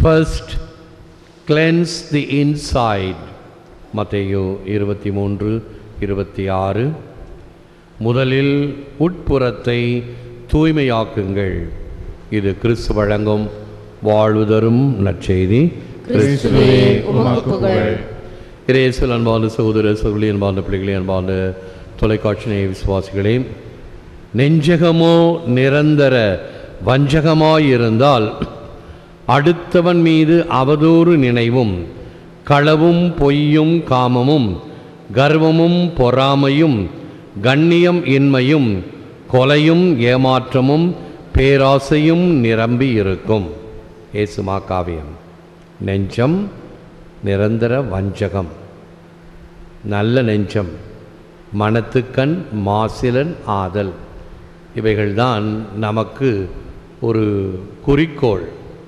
First cleanse தி inside மத்தேயு இருபத்தி மூன்று இருபத்தி ஆறு முதலில் உட்புறத்தை தூய்மையாக்குங்கள் இது கிறிஸ்து வழங்கும் வாழ்வு தரும் நற்செய்தி கிறிஸ்துவே உமக்கு புகழ் இறையேசுவில் அன்பார்ந்த சகோதர சகோதரி அன்பார்ந்த பிள்ளைகளே அன்பார்ந்த தொலைக்காட்சி நேய விசுவாசிகளே நெஞ்சகமோ நிரந்தர வஞ்சகமாயிருந்தால் அடுத்தவன் மீது அவதூறு நினைவும் களவும் பொய்யும் காமமும் கர்வமும் பொறாமையும் கண்ணியம் இன்மையும் கொலையும் ஏமாற்றமும் பேராசையும் நிரம்பி இருக்கும் ஏசுமா காவியம் நெஞ்சம் நிரந்தர வஞ்சகம் நல்ல நெஞ்சம் மனத்துக்கண் மாசிலன் ஆதல் இவைகள்தான் நமக்கு ஒரு குறிக்கோள்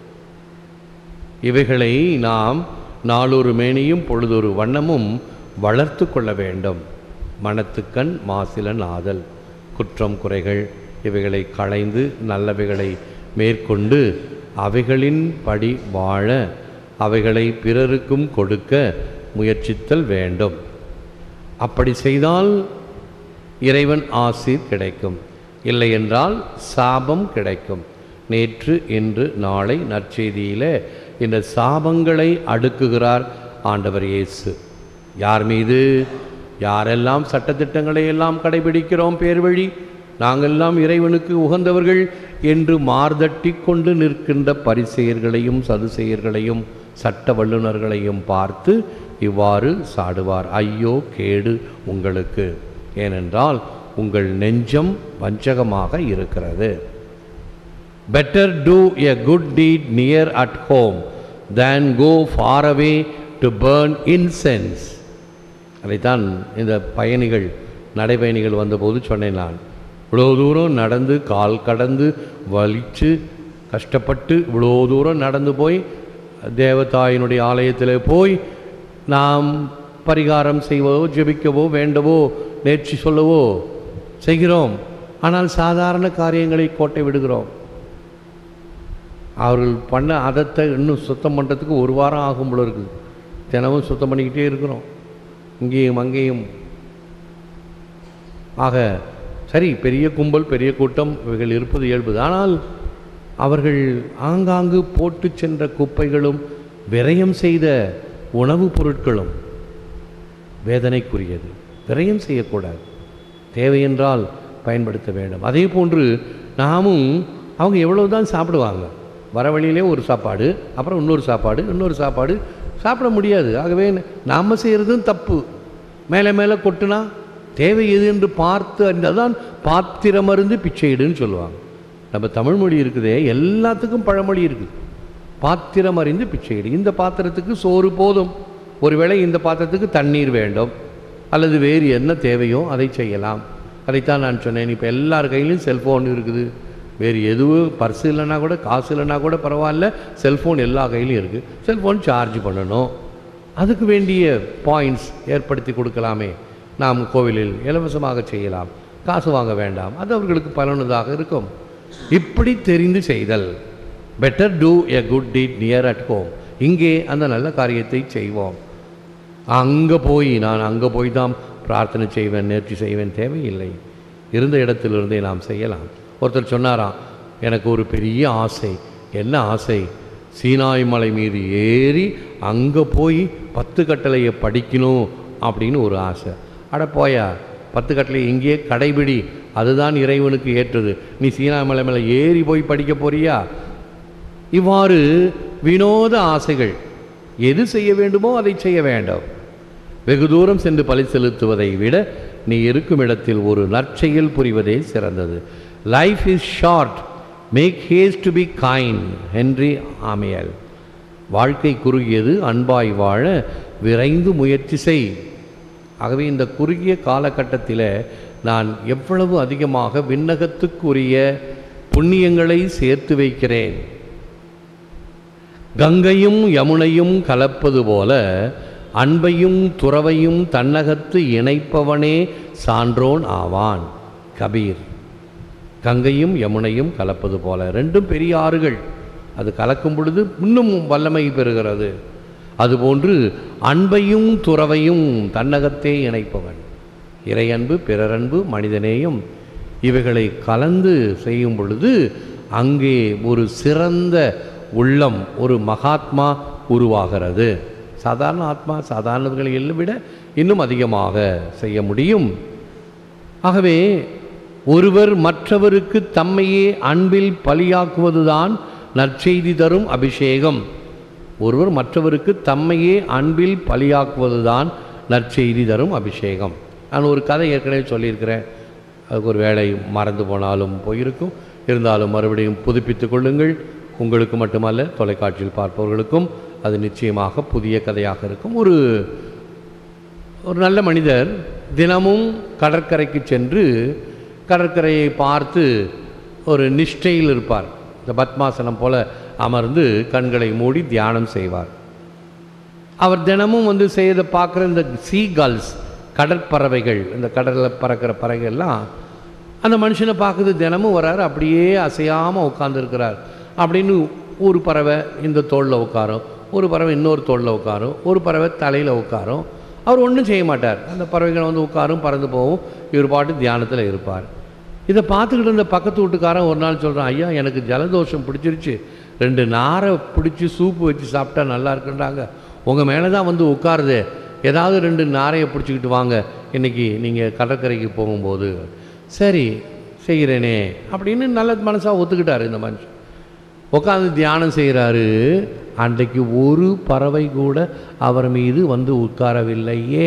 இவைகளை நாம் நாளொரு மேனியும் பொழுதொரு வண்ணமும் வளர்த்து கொள்ள வேண்டும் மனத்துக்கண் மாசிலன் ஆதல் குற்றம் குறைகள் இவைகளை களைந்து நல்லவைகளை மேற்கொண்டு அவைகளின் படி வாழ அவைகளை பிறருக்கும் கொடுக்க முயற்சித்தல் வேண்டும் அப்படி செய்தால் இறைவன் ஆசீர் கிடைக்கும் இல்லை என்றால் சாபம் கிடைக்கும் நேற்று இன்று நாளை நற்செய்தியிலே இந்த சாபங்களை அடுக்குகிறார் ஆண்டவர் இயேசு யார் மீது யாரெல்லாம் சட்டத்திட்டங்களை எல்லாம் கடைபிடிக்கிறோம் பேர் வழி நாங்கெல்லாம் இறைவனுக்கு உகந்தவர்கள் என்று மார்தட்டி கொண்டு நிற்கின்ற பரிசெயர்களையும் சதுசெயர்களையும் சட்ட வல்லுநர்களையும் பார்த்து இவ்வாறு சாடுவார் ஐயோ கேடு உங்களுக்கு ஏனென்றால் உங்கள் நெஞ்சம் வஞ்சகமாக இருக்கிறது better do a good deed near at home than go far away to burn incense அதைத்தான் இந்த பயணிகள் நடைபயணிகள் வந்தபோது சொன்னேன் நான் இவ்வளோ தூரம் நடந்து கால் கடந்து வலிச்சு கஷ்டப்பட்டு இவ்வளோ தூரம் நடந்து போய் தேவதாயினுடைய ஆலயத்தில் போய் நாம் பரிகாரம் செய்வோ ஜெபிக்கவோ வேண்டவோ நேர்ச்சி சொல்லவோ செய்கிறோம் ஆனால் சாதாரண காரியங்களை கோட்டை விடுகிறோம் அவர்கள் பண்ண அதத்தை இன்னும் சுத்தம் பண்ணுறதுக்கு ஒரு வாரம் ஆகும் போல இருக்குது தினமும் சுத்தம் பண்ணிக்கிட்டே இருக்கிறோம் இங்கேயும் அங்கேயும் ஆக சரி பெரிய கும்பல் பெரிய கூட்டம் இவைகள் இருப்பது இயல்புது ஆனால் அவர்கள் ஆங்காங்கு போட்டு சென்ற குப்பைகளும் விரயம் செய்த உணவுப் பொருட்களும் வேதனைக்குரியது விரயம் செய்யக்கூடாது தேவையென்றால் பயன்படுத்த வேண்டும் அதே போன்று நாமும் அவங்க எவ்வளவு தான் சாப்பிடுவாங்க வர வழியிலே ஒரு சாப்பாடு அப்புறம் இன்னொரு சாப்பாடு இன்னொரு சாப்பாடு சாப்பிட முடியாது ஆகவே நாம் செய்கிறதும் தப்பு மேலே மேலே கொட்டுனா தேவை எது என்று பார்த்து அறிந்தால்தான் பாத்திரமருந்து பிச்சையிடுன்னு சொல்லுவாங்க நம்ம தமிழ் மொழி இருக்குதே எல்லாத்துக்கும் பழமொழி இருக்குது பாத்திரம் அறிந்து பிச்சையிடு இந்த பாத்திரத்துக்கு சோறு போதும் ஒருவேளை இந்த பாத்திரத்துக்கு தண்ணீர் வேண்டும் அல்லது வேறு என்ன தேவையோ அதை செய்யலாம் அதைத்தான் நான் சொன்னேன் இப்போ எல்லார் கையிலும் செல்ஃபோன் இருக்குது வேறு எதுவும் பர்ஸ் இல்லைன்னா கூட காசு இல்லைன்னா கூட பரவாயில்ல செல்ஃபோன் எல்லா கையிலும் இருக்குது செல்ஃபோன் சார்ஜ் பண்ணணும் அதுக்கு வேண்டிய பாயிண்ட்ஸ் ஏற்படுத்தி கொடுக்கலாமே நாம் கோவிலில் இலவசமாக செய்யலாம் காசு வாங்க வேண்டாம் அது அவர்களுக்கு பலனுதாக இருக்கும் இப்படி தெரிந்து செய்தல் better do a good deed near at home இங்கே அந்த நல்ல காரியத்தை செய்வோம் அங்கே போய் நான் அங்கே போய் தான் பிரார்த்தனை செய்வேன் நேர்ச்சி செய்வேன் தேவையில்லை இருந்த இடத்திலிருந்தே நாம் செய்யலாம் ஒருத்தர் சொன்னாராம் எனக்கு ஒரு பெரிய ஆசை என்ன ஆசை சீனாய் மலை மீது ஏறி அங்கே போய் பத்து கட்டளையை படிக்கணும் அப்படின்னு ஒரு ஆசை அட போயா பத்து கட்டளை இங்கேயே கடைபிடி அதுதான் இறைவனுக்கு ஏற்றது நீ சீனாய் மலை மேலே ஏறி போய் படிக்க போறியா இவ்வாறு வினோத ஆசைகள் எது செய்ய வேண்டுமோ அதை செய்ய வேண்டும் வெகு தூரம் சென்று பலி செலுத்துவதை விட நீ இருக்கும் இடத்தில் ஒரு நற்செயல் புரிவதே சிறந்தது life is short make haste to be kind Henri Amiel வாழ்க்கை குறுகியது அன்பாய் வாழ விரைந்து முயற்சி செய் ஆகவே இந்த குறுகிய காலகட்டத்தில் நான் எவ்வளவு அதிகமாக விண்ணகத்துக்குரிய புண்ணியங்களை சேர்த்து வைக்கிறேன் கங்கையும் யமுனையும் கலப்பது போல அன்பையும் துறவையும் தன்னகத்து இணைப்பவனே சான்றோன் ஆவான் கபீர் கங்கையும் யமுனையும் கலப்பது போல ரெண்டும் பெரிய ஆறுகள் அது கலக்கும் பொழுது இன்னும் வல்லமை பெறுகிறது அதுபோன்று அன்பையும் துறவையும் தன்னகத்தே இணைப்பவன் இறையன்பு பிறரன்பு மனிதநேயம் இவைகளை கலந்து செய்யும் பொழுது அங்கே ஒரு சிறந்த உள்ளம் ஒரு மகாத்மா உருவாகிறது சாதாரண ஆத்மா சாதாரணவர்களை விட இன்னும் அதிகமாக செய்ய முடியும் ஆகவே ஒருவர் மற்றவருக்கு தம்மையே அன்பில் பலியாக்குவதுதான் நற்செய்தி தரும் அபிஷேகம் ஒருவர் மற்றவருக்கு தம்மையே அன்பில் பலியாக்குவதுதான் நற்செய்தி தரும் அபிஷேகம் நான் ஒரு கதை ஏற்கனவே சொல்லியிருக்கிறேன் அதுக்கு ஒரு வேலை மறந்து போனாலும் போயிருக்கும் இருந்தாலும் மறுபடியும் புதுப்பித்துக் கொள்ளுங்கள் உங்களுக்கு மட்டுமல்ல தொலைக்காட்சியில் பார்ப்பவர்களுக்கும் அது நிச்சயமாக புதிய கதையாக இருக்கும் ஒரு ஒரு நல்ல மனிதர் தினமும் கடற்கரைக்கு சென்று கடற்கரையை பார்த்து ஒரு நிஷ்டையில் இருப்பார் இந்த பத்மாசனம் போல அமர்ந்து கண்களை மூடி தியானம் செய்வார் அவர் தினமும் வந்து செய்யதை பார்க்குற இந்த சீகால்ஸ் கடற்பறவைகள் இந்த கடலில் பறக்கிற பறவைகள்லாம் அந்த மனுஷனை பார்க்குது தினமும் வராரு அப்படியே அசையாமல் உட்காந்துருக்கிறார் அப்படின்னு ஒரு பறவை இந்த தோளில் உட்காரும் ஒரு பறவை இன்னொரு தோளில் உட்காரும் ஒரு பறவை தலையில் உட்காரும் அவர் ஒன்றும் செய்ய மாட்டார் அந்த பறவைகள் வந்து உட்காரும் பறந்து போகும் இவர் பாட்டு தியானத்தில் இருப்பார் இதை பார்த்துக்கிட்டு இருந்த பக்கத்து வீட்டுக்காரன் ஒரு நாள் சொல்கிறான் ஐயா எனக்கு ஜலதோஷம் பிடிச்சிருச்சு ரெண்டு நாரை பிடிச்சி சூப்பு வச்சு சாப்பிட்டா நல்லா இருக்குன்றாங்க உங்கள் மேலே தான் வந்து உட்காருது ஏதாவது ரெண்டு நாரையை பிடிச்சிக்கிட்டு வாங்க இன்னைக்கு நீங்கள் கடற்கரைக்கு போகும்போது சரி செய்கிறேனே அப்படின்னு நல்ல மனசாக ஒத்துக்கிட்டாரு இந்த மனுஷன் உட்காந்து தியானம் செய்கிறாரு அன்றைக்கு ஒரு பறவை கூட அவர் மீது வந்து உட்காரவில்லையே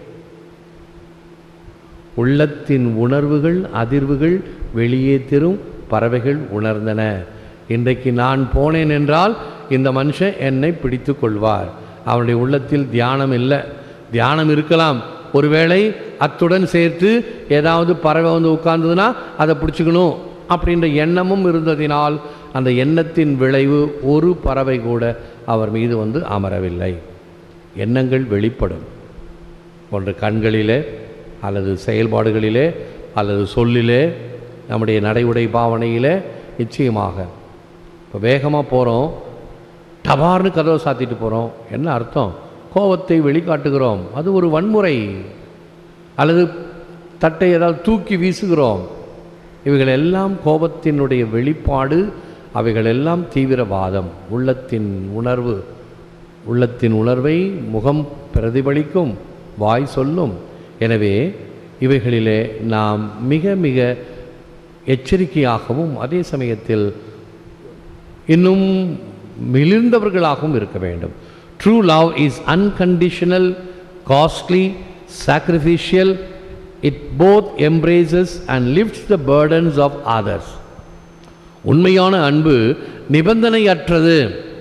உள்ளத்தின் உணர்வுகள் அதிர்வுகள் வெளியே திரும் பறவைகள் உணர்ந்தன இன்றைக்கு நான் போனேன் என்றால் இந்த மனுஷன் என்னை பிடித்து கொள்வார் அவனுடைய உள்ளத்தில் தியானம் இல்லை தியானம் இருக்கலாம் ஒருவேளை அத்துடன் சேர்த்து ஏதாவது பறவை வந்து உட்கார்ந்ததுன்னா அதை பிடிச்சிக்கணும் அப்படின்ற எண்ணமும் இருந்ததினால் அந்த எண்ணத்தின் விளைவு ஒரு பறவை கூட அவர் மீது வந்து அமரவில்லை எண்ணங்கள் வெளிப்படும் ஒன்று கண்களிலே அல்லது செயல்பாடுகளிலே அல்லது சொல்லிலே நம்முடைய நடை உடை பாவனையிலே நிச்சயமாக இப்போ வேகமாக போகிறோம் டபார்னு கதவை சாத்திட்டு போகிறோம் என்ன அர்த்தம் கோபத்தை வெளிக்காட்டுகிறோம் அது ஒரு வன்முறை அல்லது தட்டை ஏதாவது தூக்கி வீசுகிறோம் இவைகள் எல்லாம் கோபத்தினுடைய வெளிப்பாடு அவைகள் எல்லாம் தீவிரவாதம் உள்ளத்தின் உணர்வு உள்ளத்தின் உணர்வை முகம் பிரதிபலிக்கும் வாய் சொல்லும் எனவே இவைகளிலே நாம் மிக மிக எச்சரிக்கையாகவும் அதே சமயத்தில் இன்னும் மிளிர்ந்தவர்களாகவும் இருக்க வேண்டும் true love is unconditional costly sacrificial it both embraces and lifts the burdens of others உண்மையான அன்பு நிபந்தனையற்றது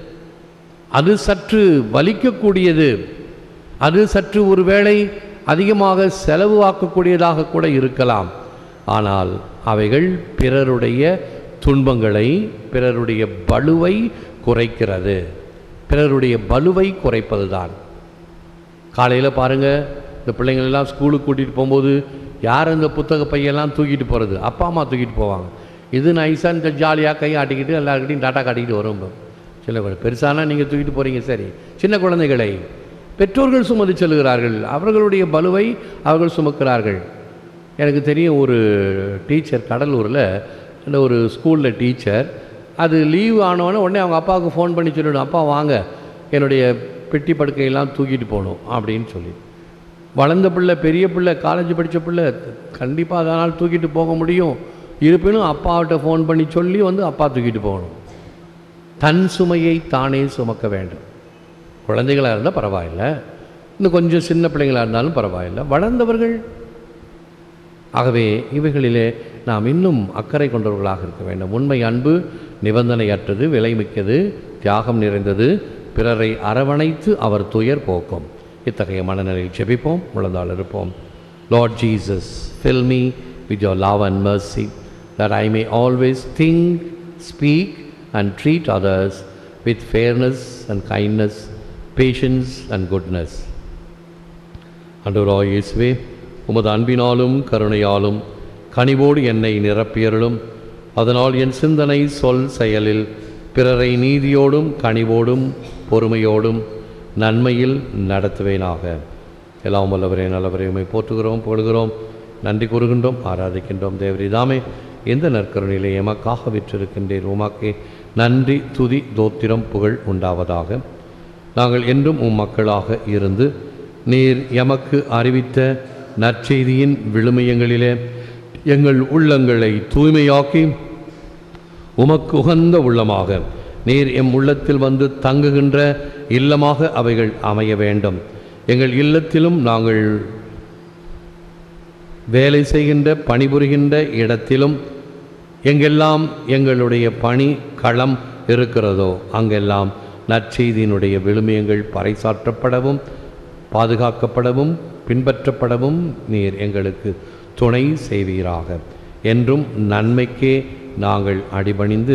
அது சற்று வலிக்கக்கூடியது அது சற்று ஒருவேளை அதிகமாக செலவு ஆக்கக்கூடியதாக கூட இருக்கலாம் ஆனால் அவைகள் பிறருடைய துன்பங்களை பிறருடைய பலுவை குறைக்கிறது பிறருடைய பலுவை குறைப்பது தான் காலையில் பாருங்கள் இந்த பிள்ளைங்கள் எல்லாம் ஸ்கூலுக்கு கூட்டிகிட்டு போகும்போது யார் இந்த புத்தக பையெல்லாம் தூக்கிட்டு போகிறது அப்பா அம்மா தூக்கிட்டு போவாங்க இது நைஸாக இந்த ஜாலியாக கை ஆட்டிக்கிட்டு எல்லாருக்கிட்டையும் டாட்டா காட்டிக்கிட்டு வரும் இப்போ. சின்ன குழந்தை பெருசானா நீங்கள் தூக்கிட்டு போகிறீங்க சரி சின்ன குழந்தைகளை பெற்றோர்கள் சுமந்து செல்கிறார்கள் அவர்களுடைய பலுவை அவர்கள் சுமக்கிறார்கள் எனக்கு தெரியும் ஒரு டீச்சர் கடலூரில் இந்த ஒரு ஸ்கூலில் டீச்சர் அது லீவ் ஆனவொடனே உடனே அவங்க அப்பாவுக்கு ஃபோன் பண்ணி சொல்லிவிடும் அப்பா வாங்க என்னுடைய பெட்டி படுக்கையெல்லாம் தூக்கிட்டு போகணும் அப்படின்னு சொல்லி வளர்ந்த பிள்ளை பெரிய பிள்ளை காலேஜ் படித்த பிள்ளை கண்டிப்பாக அதனால் தூக்கிட்டு போக முடியும் இருப்பினும் அப்பாவிட்ட ஃபோன் பண்ணி சொல்லி வந்து அப்பா தூக்கிட்டு போகணும் தன் சுமையை தானே சுமக்க வேண்டும் குழந்தைகளாக இருந்தால் பரவாயில்லை இன்னும் கொஞ்சம் சின்ன பிள்ளைங்களாக இருந்தாலும் பரவாயில்லை வளர்ந்தவர்கள் ஆகவே இவைகளிலே நாம் இன்னும் அக்கறை கொண்டவர்களாக இருக்க வேண்டும் உண்மை அன்பு நிபந்தனையற்றது விலைமிக்கது தியாகம் நிறைந்தது பிறரை அரவணைத்து அவர் துயர் போக்கும் இத்தகைய மனநிலையில் ஜெபிப்போம் முழந்தாள் இருப்போம் Lord Jesus fill me with your love and mercy that I may always think, speak, and treat others with fairness and kindness, patience and goodness. அன்றுராய் இயேசுவே உமது அன்பினாலும் கருணையாலும் கனிவோடு என்னை நிரப்பியருளும் அதனால் என் சிந்தனை சொல் செயலில் பிறரை நீதியோடும் கனிவோடும் பொறுமையோடும் நன்மையில் நடத்துவேனாக எல்லாம் வல்லவரே நல்லவரே உம்மை போற்றுகிறோம் புகழுகிறோம் நன்றி கூறுகின்றோம் ஆராதிக்கின்றோம் தேவரிதாமே எந்த நற்கருணையிலே எமக்காக விற்றிருக்கின்றீர் உமக்கே நன்றி துதி தோத்திரம் புகழ் உண்டாவதாக நாங்கள் என்றும் உம் மக்களாக இருந்து நீர் எமக்கு அறிவித்த நற்செய்தியின் விழுமியங்களிலே எங்கள் உள்ளங்களை தூய்மையாக்கி உமக்கு உகந்த உள்ளமாக நீர் எம் உள்ளத்தில் வந்து தங்குகின்ற இல்லமாக அவைகள் அமைய வேண்டும் எங்கள் இல்லத்திலும் நாங்கள் வேலை செய்கின்ற பணிபுரிகின்ற இடத்திலும் எங்கெல்லாம் எங்களுடைய பணி களம் இருக்கிறதோ அங்கெல்லாம் நற்செய்தியினுடைய விழுமியங்கள் பறைசாற்றப்படவும் பாதுகாக்கப்படவும் பின்பற்றப்படவும் நீர் எங்களுக்கு துணை செய்வீராக என்றும் நன்மைக்கே நாங்கள் அடிபணிந்து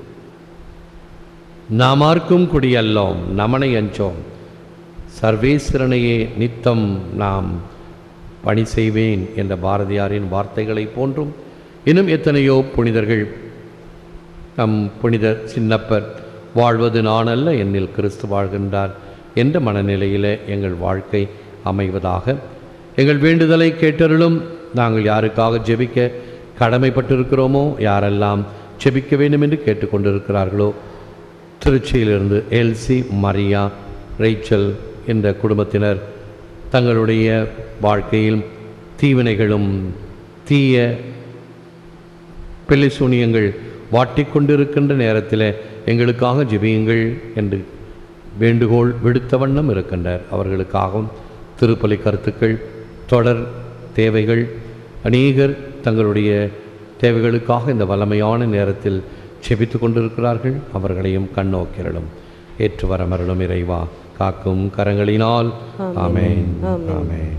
நாமார்க்கும் குடியல்லோம் நமனை அஞ்சோம் சர்வேஸ்வரனையே நித்தம் நாம் பணி செய்வேன் என்ற பாரதியாரின் வார்த்தைகளைப் போன்றும் இன்னும் எத்தனையோ புனிதர்கள் நம் புனிதர் சின்னப்பர் வாழ்வது நான் அல்ல என்னில் கிறிஸ்து வாழ்கின்றார் என்ற மனநிலையிலே எங்கள் வாழ்க்கை அமைவதாக எங்கள் வேண்டுதலை கேட்டருளும் நாங்கள் யாருக்காக ஜெபிக்க கடமைப்பட்டிருக்கிறோமோ யாரெல்லாம் ஜெபிக்க வேண்டும் என்று கேட்டுக்கொண்டிருக்கிறார்களோ திருச்சியிலிருந்து எல்சி மரியா ரேச்சல் என்ற குடும்பத்தினர் தங்களுடைய வாழ்க்கையில் தீவினைகளும் தீய பிள்ளை சூனியங்கள் வாட்டிக்கொண்டிருக்கின்ற நேரத்தில் எங்களுக்காக ஜெபியுங்கள் என்று வேண்டுகோள் விடுத்த வண்ணம் இருக்கின்றார் அவர்களுக்காகவும் திருப்பலி கருத்துக்கள் தொடர் தேவைகள் அநேகர் தங்களுடைய தேவைகளுக்காக இந்த வல்லமையான நேரத்தில் செபித்து கொண்டிருக்கிறார்கள் அவர்களையும் கண்ணோக்கிரலும் ஏற்று வரமருளும் இறைவா காக்கும் கரங்களினால் ஆமென் ஆமென்